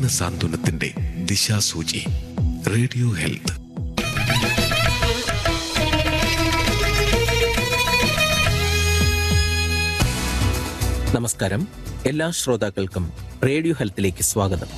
സാന്ത്വനത്തിന്റെ ദിശാസൂചി radio health നമസ്കാരം എല്ലാ ശ്രോതാക്കൾക്കും റേഡിയോ ഹെൽത്തിലേക്ക് സ്വാഗതം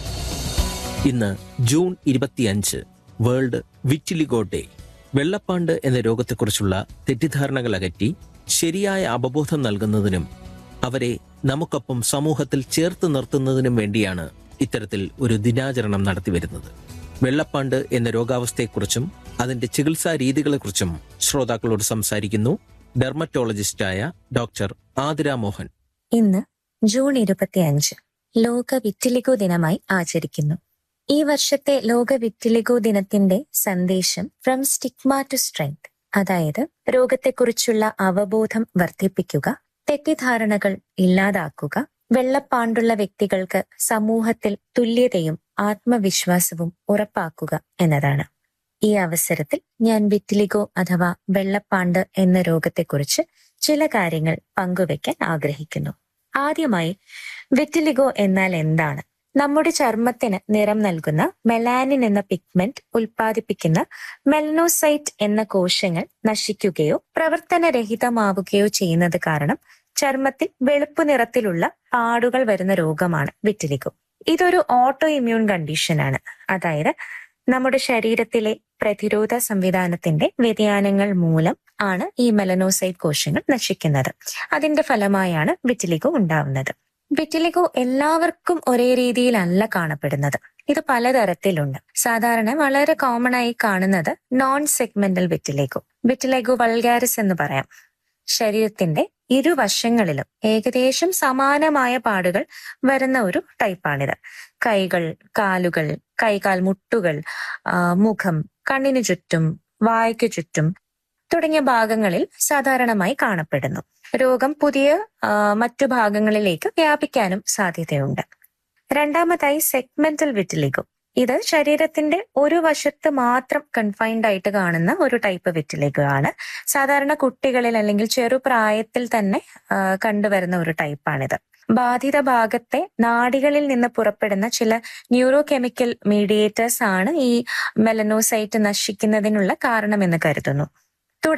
ഇന്ന് ജൂൺ ഇരുപത്തിയഞ്ച് വേൾഡ് വിറ്റിലിഗോ ഡേ വെള്ളപ്പാണ്ട് എന്ന രോഗത്തെക്കുറിച്ചുള്ള തെറ്റിദ്ധാരണകൾ അകറ്റി ശരിയായ അവബോധം നൽകുന്നതിനും അവരെ നമുക്കൊപ്പം സമൂഹത്തിൽ ചേർത്ത് നിർത്തുന്നതിനും വേണ്ടിയാണ് ഇത്തരത്തിൽ ഒരു ദിനാചരണം നടത്തിവരുന്നത് വെള്ളപ്പാണ്ട് എന്ന രോഗാവസ്ഥയെക്കുറിച്ചും അതിന്റെ ചികിത്സാ രീതികളെക്കുറിച്ചും ശ്രോതാക്കളോട് സംസാരിക്കുന്നു ഡെർമറ്റോളജിസ്റ്റായ ഡോക്ടർ ആതിര മോഹൻ ഇന്ന് ജൂൺ ഇരുപത്തിയഞ്ച് ലോക വിറ്റിലിഗോ ദിനമായി ആചരിക്കുന്നു ഈ വർഷത്തെ ലോക വിറ്റിലിഗോ ദിനത്തിന്റെ സന്ദേശം ഫ്രം സ്റ്റിഗ്മ ടു സ്ട്രെങ്ത് അതായത് രോഗത്തെക്കുറിച്ചുള്ള അവബോധം വർദ്ധിപ്പിക്കുക തെറ്റിദ്ധാരണകൾ ഇല്ലാതാക്കുക വെള്ളപ്പാണ്ടുള്ള വ്യക്തികൾക്ക് സമൂഹത്തിൽ തുല്യതയും ആത്മവിശ്വാസവും ഉറപ്പാക്കുക എന്നതാണ് ഈ അവസരത്തിൽ ഞാൻ വിറ്റിലിഗോ അഥവാ വെള്ളപ്പാണ്ട് എന്ന രോഗത്തെക്കുറിച്ച് ചില കാര്യങ്ങൾ പങ്കുവെക്കാൻ ആഗ്രഹിക്കുന്നു ആദ്യമായി വിറ്റിലിഗോ എന്നാൽ എന്താണ് നമ്മുടെ ചർമ്മത്തിന് നിറം നൽകുന്ന മെലാനിൻ എന്ന പിഗ്മെന്റ് ഉൽപ്പാദിപ്പിക്കുന്ന മെലനോസൈറ്റ് എന്ന കോശങ്ങൾ നശിക്കുകയോ പ്രവർത്തനരഹിതമാവുകയോ ചെയ്യുന്നത് കാരണം ചർമ്മത്തിൽ വെളുപ്പ് നിറത്തിലുള്ള പാടുകൾ വരുന്ന രോഗമാണ് വിറ്റിലിഗോ ഇതൊരു ഓട്ടോ ഇമ്മ്യൂൺ കണ്ടീഷനാണ് അതായത് നമ്മുടെ ശരീരത്തിലെ പ്രതിരോധ സംവിധാനത്തിന്റെ വ്യതിയാനങ്ങൾ മൂലം ആണ് ഈ മെലനോസൈറ്റ് കോശങ്ങൾ നശിക്കുന്നത് അതിന്റെ ഫലമായാണ് വിറ്റിലിഗോ ഉണ്ടാവുന്നത് വിറ്റിലിഗോ എല്ലാവർക്കും ഒരേ രീതിയിലല്ല കാണപ്പെടുന്നത് ഇത് പലതരത്തിലുണ്ട് സാധാരണ വളരെ കോമൺ ആയി കാണുന്നത് non segmental vitiligo vitiligo vulgaris എന്ന് പറയാം ശരീരത്തിന്റെ ഇരുവശങ്ങളിലും ഏകദേശം സമാനമായ പാടുകൾ വരുന്ന ഒരു ടൈപ്പാണിത് കൈകൾ കാലുകൾ കൈകാൽ മുട്ടുകൾ ആ, മുഖം കണ്ണിനു ചുറ്റും വായ്ക്കു ചുറ്റും തുടങ്ങിയ ഭാഗങ്ങളിൽ സാധാരണമായി കാണപ്പെടുന്നു രോഗം പുതിയ ആ, മറ്റു ഭാഗങ്ങളിലേക്ക് വ്യാപിക്കാനും സാധ്യതയുണ്ട് രണ്ടാമതായി സെഗ്മെന്റൽ വിറ്റിലിഗോ ഇത് ശരീരത്തിന്റെ ഒരു വശത്ത് മാത്രം കൺഫൈൻഡ് ആയിട്ട് കാണുന്ന ഒരു ടൈപ്പ് വിറ്റിലിഗോ ആണ് സാധാരണ കുട്ടികളിൽ അല്ലെങ്കിൽ ചെറുപ്രായത്തിൽ തന്നെ ആ, കണ്ടുവരുന്ന ഒരു ടൈപ്പാണിത് ബാധിത ഭാഗത്തെ നാഡികളിൽ നിന്ന് പുറപ്പെടുന്ന ചില ന്യൂറോ കെമിക്കൽ മീഡിയേറ്റേഴ്സ് ആണ് ഈ മെലനോസൈറ്റ് നശിക്കുന്നതിനുള്ള കാരണമെന്ന് കരുതുന്നു